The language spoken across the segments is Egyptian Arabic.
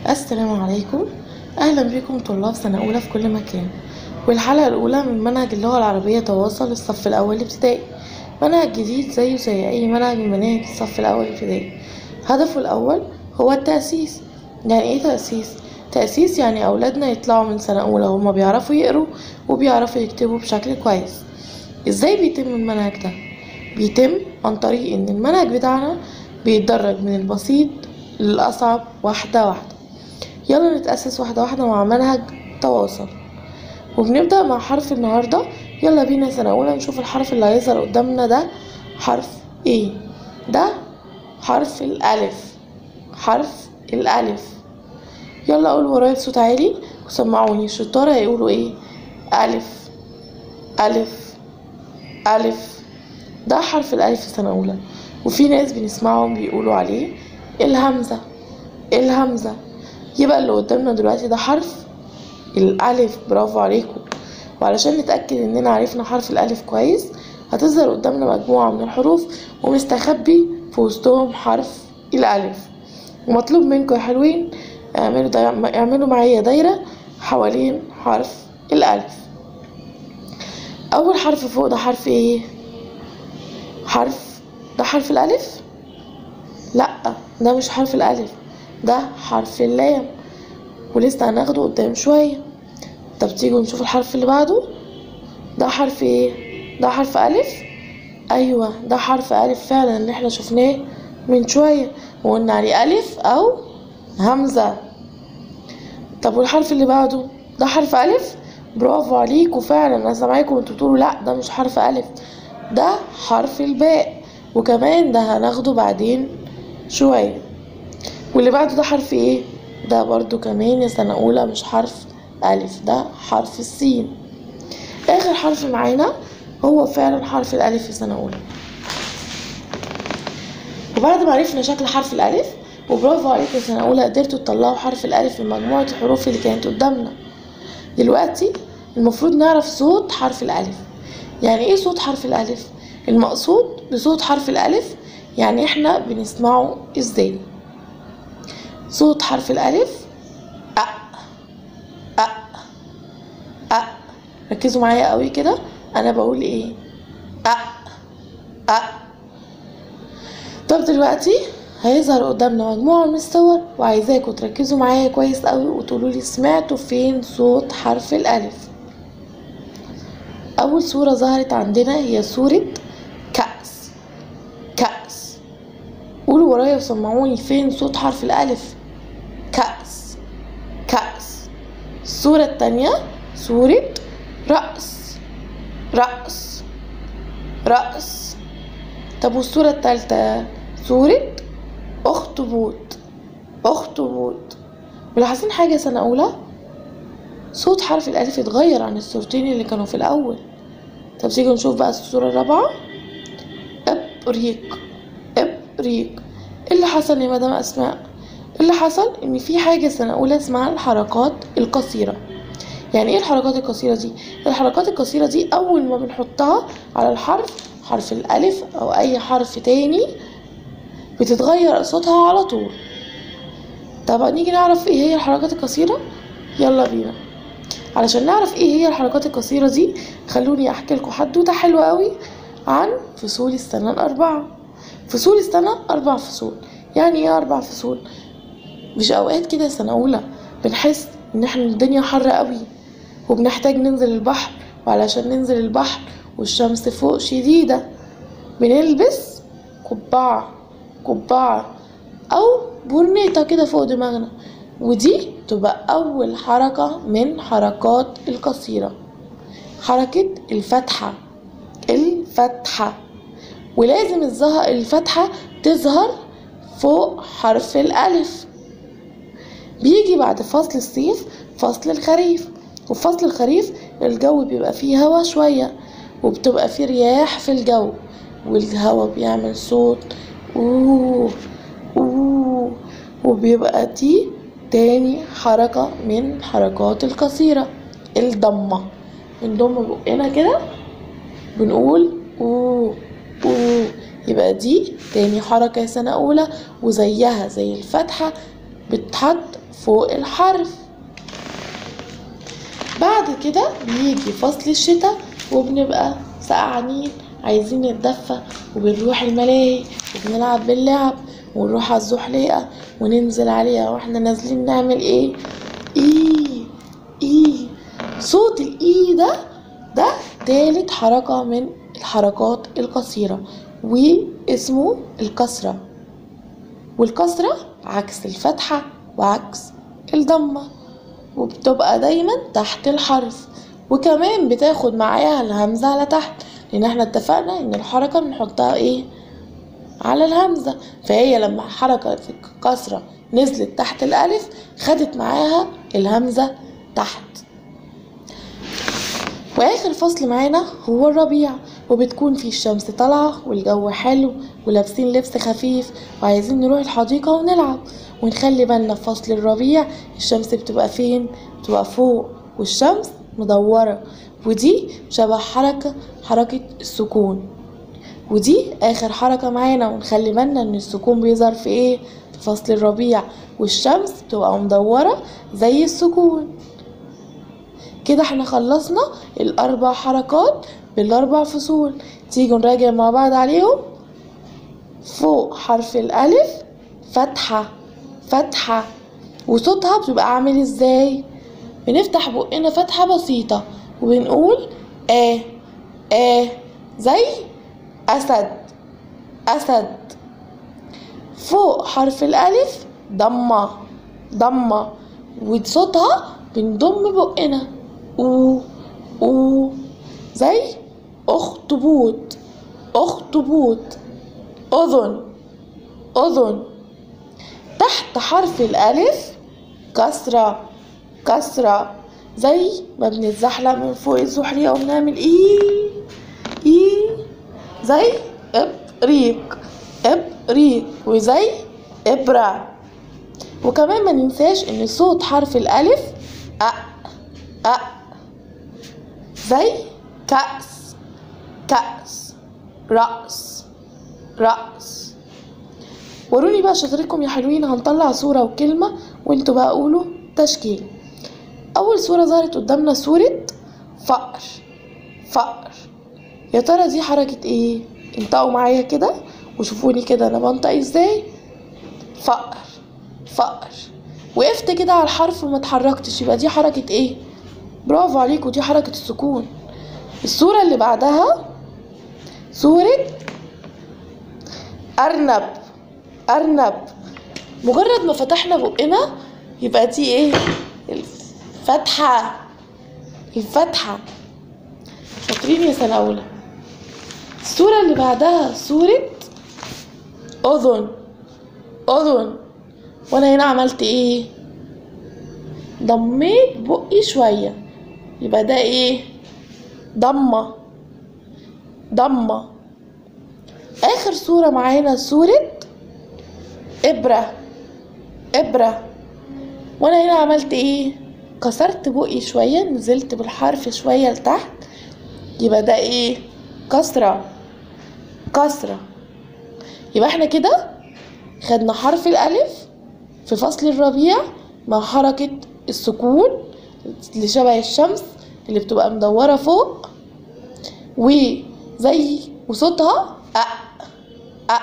السلام عليكم اهلا بكم طلاب سنه اولى في كل مكان والحلقه الاولى من منهج اللغه العربيه تواصل الصف الاول ابتدائي منهج جديد زيه زي اي منهج من مناهج الصف الاول ابتدائي هدفه الاول هو التاسيس يعني ايه تاسيس تاسيس يعني اولادنا يطلعوا من سنه اولى هما بيعرفوا يقروا وبيعرفوا يكتبوا بشكل كويس ازاي بيتم المنهج ده بيتم عن طريق ان المنهج بتاعنا بيتدرج من البسيط للاصعب واحده واحده يلا نتأسس واحدة واحدة مع منهج تواصل وبنبدأ مع حرف النهاردة يلا بينا سنة أولى نشوف الحرف اللي هيظهر قدامنا ده حرف ايه ده حرف الألف حرف الألف يلا قول ورايا بصوت عالي وسمعوني الشطارة هيقولوا ايه ألف ألف ألف ده حرف الألف في سنة أولى وفي ناس بنسمعهم بيقولوا عليه الهمزة الهمزة يبقى اللي قدامنا دلوقتي ده حرف الألف برافو عليكم وعلشان نتأكد إننا عرفنا حرف الألف كويس هتظهر قدامنا مجموعة من الحروف ومستخبي في وسطهم حرف الألف ومطلوب منكم يا حلوين اعملوا داي... اعملوا معايا دايرة حوالين حرف الألف أول حرف فوق ده حرف ايه؟ حرف ده حرف الألف؟ لأ ده مش حرف الألف ده حرف اللام ولسه هناخده قدام شوية طب تيجوا نشوف الحرف اللي بعده ده حرف ايه ده حرف ألف أيوة ده حرف ألف فعلا اللي احنا شفناه من شوية وقلنا عليه ألف أو همزة طب والحرف اللي بعده ده حرف ألف برافو عليكم فعلا أنا سامعاكم انتوا بتقولوا لأ ده مش حرف ألف ده حرف الباء وكمان ده هناخده بعدين شوية واللي بعده ده حرف ايه ده برضو كمان يا سنة أولى مش حرف ألف ده حرف السين آخر حرف معانا هو فعلا حرف الألف في سنة أولى وبعد ما عرفنا شكل حرف الألف وبرافو عليكم يا سنة أولى قدرتوا تطلعوا حرف الألف من مجموعة الحروف اللي كانت قدامنا دلوقتي المفروض نعرف صوت حرف الألف يعني ايه صوت حرف الألف المقصود بصوت حرف الألف يعني احنا بنسمعه ازاي صوت حرف الألف أ أ أ ركزوا معايا قوي كده أنا بقول إيه أ أ طب دلوقتي هيظهر قدامنا مجموعة من الصور وعايزاكم تركزوا معايا كويس قوي وتقولوا لي سمعتوا فين صوت حرف الألف أول صورة ظهرت عندنا هي صورة كأس كأس قولوا ورايا وسمعوني فين صوت حرف الألف كأس كأس الصورة التانية صورة رأس رأس رأس طب والصورة التالتة صورة أخطبوط أخطبوط ملاحظين حاجة سنة أولى صوت حرف الألف اتغير عن الصورتين اللي كانوا في الأول طب تيجي نشوف بقى الصورة الرابعة إبريق إبريق إيه اللي حصل يا مدام أسماء اللي حصل ان في حاجه سنه اولى اسمها الحركات القصيره يعني ايه الحركات القصيره دي الحركات القصيره دي اول ما بنحطها على الحرف حرف الالف او اي حرف تاني بتتغير صوتها على طول طب نيجي نعرف ايه هي الحركات القصيره يلا بينا علشان نعرف ايه هي الحركات القصيره دي خلوني احكي لكم حدوته حلوه قوي عن فصول السنه الاربعه فصول السنه اربع فصول يعني ايه اربع فصول مش اوقات كده سنه اولى بنحس ان احنا الدنيا حر قوي وبنحتاج ننزل البحر وعلشان ننزل البحر والشمس فوق شديده بنلبس قبعه قبعه او برنيطه كده فوق دماغنا ودي تبقى اول حركه من حركات القصيره حركه الفتحه الفتحه ولازم الظهر الفتحه تظهر فوق حرف الألف بيجي بعد فصل الصيف فصل الخريف وفي فصل الخريف الجو بيبقى فيه هوا شوية وبتبقى فيه رياح في الجو والهوا بيعمل صوت اوه اوه وبيبقى دي تاني حركة من حركات القصيرة الضمة بنضم بقنا كده بنقول اوه اوه يبقى دي تاني حركة سنة أولى وزيها زي الفتحة بتحط فوق الحرف بعد كده بيجي فصل الشتاء وبنبقى سقعانين عايزين نتدفى وبنروح الملاهي وبنلعب باللعب ونروح على الزحليقة وننزل عليها واحنا نازلين نعمل ايه ايه ايه صوت الاي ده ده تالت حركة من الحركات القصيرة واسمه الكسرة والكسرة عكس الفتحة وعكس الضمة وبتبقى دايما تحت الحرف وكمان بتاخد معاها الهمزة على تحت لان احنا اتفقنا ان الحركة بنحطها ايه على الهمزة فهي لما حركة الكسرة نزلت تحت الألف خدت معاها الهمزة تحت واخر فصل معانا هو الربيع وبتكون فيه الشمس طالعة والجو حلو ولابسين لبس خفيف وعايزين نروح الحديقة ونلعب ونخلي بالنا في فصل الربيع الشمس بتبقى فين بتبقى فوق والشمس مدورة ودي شبه حركة حركة السكون ودي اخر حركة معانا ونخلي بالنا ان السكون بيظهر في ايه في فصل الربيع والشمس بتبقى مدورة زي السكون كده احنا خلصنا الاربع حركات بالاربع فصول تيجوا نراجع مع بعض عليهم فوق حرف الالف فتحة فتحة وصوتها بتبقى عامل ازاي بنفتح بقنا فتحة بسيطة وبنقول آه آه زي أسد أسد فوق حرف الألف ضمة ضمة وصوتها بنضم بقنا أو أو زي أخطبوط أخطبوط أذن أذن تحت حرف الألف كسرة كسرة زي ما بنتزحلق من فوق الزحليقة وبنعمل إيه إيه زي إبريق إبريق وزي إبرة وكمان ما ننساش إن صوت حرف الألف أ أ زي كأس كأس رأس رأس وروني بقى شطارتكم يا حلوين هنطلع صورة وكلمة وانتوا بقى قولوا تشكيل أول صورة ظهرت قدامنا صورة فقر فقر يا ترى دي حركة ايه انطقوا معايا كده وشوفوني كده انا بنطق ازاي فقر فقر وقفت كده على الحرف وما اتحركتش يبقى دي حركة ايه برافو عليكم دي حركة السكون الصورة اللي بعدها صورة أرنب أرنب مجرد ما فتحنا بقنا يبقى دي ايه الفتحة الفتحة شاطرين يا سنة أولى الصورة اللي بعدها صورة أذن أذن وأنا هنا عملت إيه؟ ضميت بقي شوية يبقى ده إيه؟ ضمة ضمة آخر صورة معانا صورة إبرة إبرة وأنا هنا عملت إيه؟ كسرت بقي شوية نزلت بالحرف شوية لتحت يبقى ده إيه؟ كسرة كسرة يبقى احنا كده خدنا حرف الألف في فصل الربيع مع حركة السكون اللي شبه الشمس اللي بتبقى مدورة فوق وزي وصوتها أ أ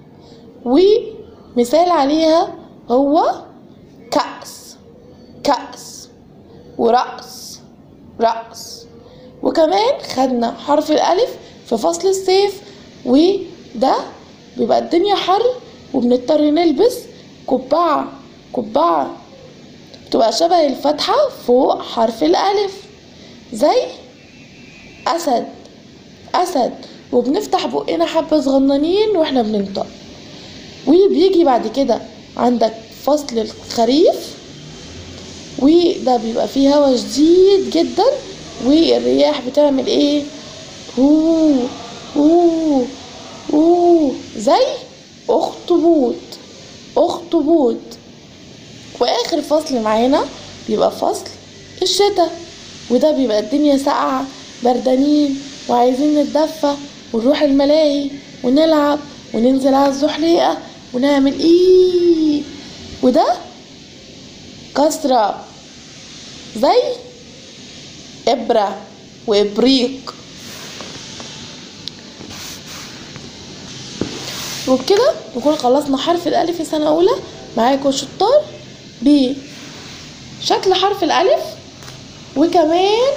ومثال عليها هو كأس كأس ورأس رأس وكمان خدنا حرف الألف في فصل الصيف وده بيبقى الدنيا حر وبنضطر نلبس قبعة قبعة بتبقى شبه الفتحة فوق حرف الألف زي أسد أسد وبنفتح بقنا حبة صغننين واحنا بننطق وبيجي بعد كده عندك فصل الخريف وده بيبقى فيه هوا شديد جدا والرياح بتعمل ايه هو هو هو زي اخطبوط اخطبوط واخر فصل معانا بيبقى فصل الشتاء وده بيبقى الدنيا ساقعة بردانين وعايزين نتدفى ونروح الملاهي ونلعب وننزل على الزحليقة ونعمل ايه وده كسرة زي إبرة وإبريق وبكده نكون خلصنا حرف الألف في سنة أولى معاكم شطار بشكل حرف الألف وكمان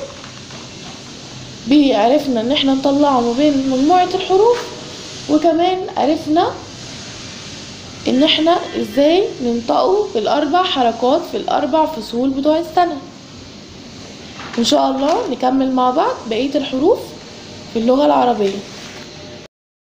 عرفنا ان احنا نطلعه ما بين مجموعة الحروف وكمان عرفنا ان احنا ازاي ننطقه بالاربع حركات في الاربع فصول بتوع السنة ان شاء الله نكمل مع بعض بقية الحروف في اللغة العربية